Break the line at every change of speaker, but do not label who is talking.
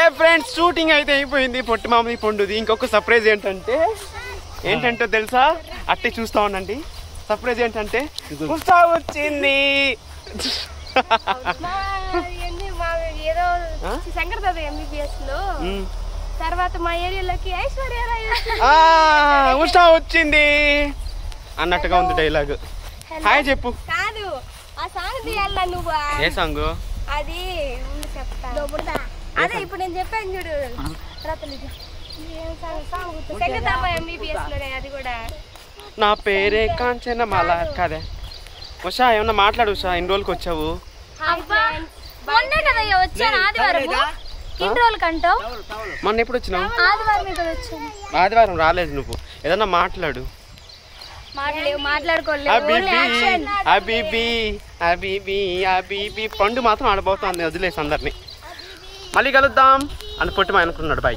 Friends shooting అయితే అయిపోయింది పొట్టి మామది పండుది ఇంకొక సర్ప్రైజ్ ఏంటంటే ఏంటంటే తెలుసా అట్టే చూస్తా ఉండండి సర్ప్రైజ్ ఏంటంటే ఉత్సా వచ్చింది
మా ఎన్ని మా ఏదో
ఆ?
శంకర్ ఎంబీబీఎస్ లో
మ్.
తర్వాత మా ఏరియాలోకి ఐశ్వర్య రాయ్ వచ్చింది.
ఆ, ఉషా వచ్చింది అన్నట్టుగా ఉంది డైలాగ్ హాయ్ చెప్పు
కాదు ఆ సాంగ్ తీయాల నువ్వు
ఏ సాంగ్
అది ఉండి చెప్తా అదే ఇప్పుడు నేను చెప్పాను చూడు రతలిది శంకర్ ఎంబీబీఎస్ లోనే అది కూడా
నా పేరే కాంచన మాల కాదే ఉషా ఏమన్నా మాట్లాడు ఉషా ఇన్ని రోజులకి వచ్చావు
అబ్బా మొన్నే కదా వచ్చాను ఆదివారం ఇన్ని రోజులు కంటావు
మొన్న ఎప్పుడు వచ్చినావు
ఆదివారం కదా వచ్చాను
ఆదివారం రాలేదు నువ్వు ఏదన్నా మాట్లాడు
మాట్లాడలేవు మాట్లాడుకోలేదు
అబీబీ అబీబీ అబీబీ అబీబీ పండు మాత్రం ఆడబోతోంది వదిలేసి అందరిని మళ్ళీ కలుద్దాం అని పొట్టి మా అనుకున్నాడు బాయ్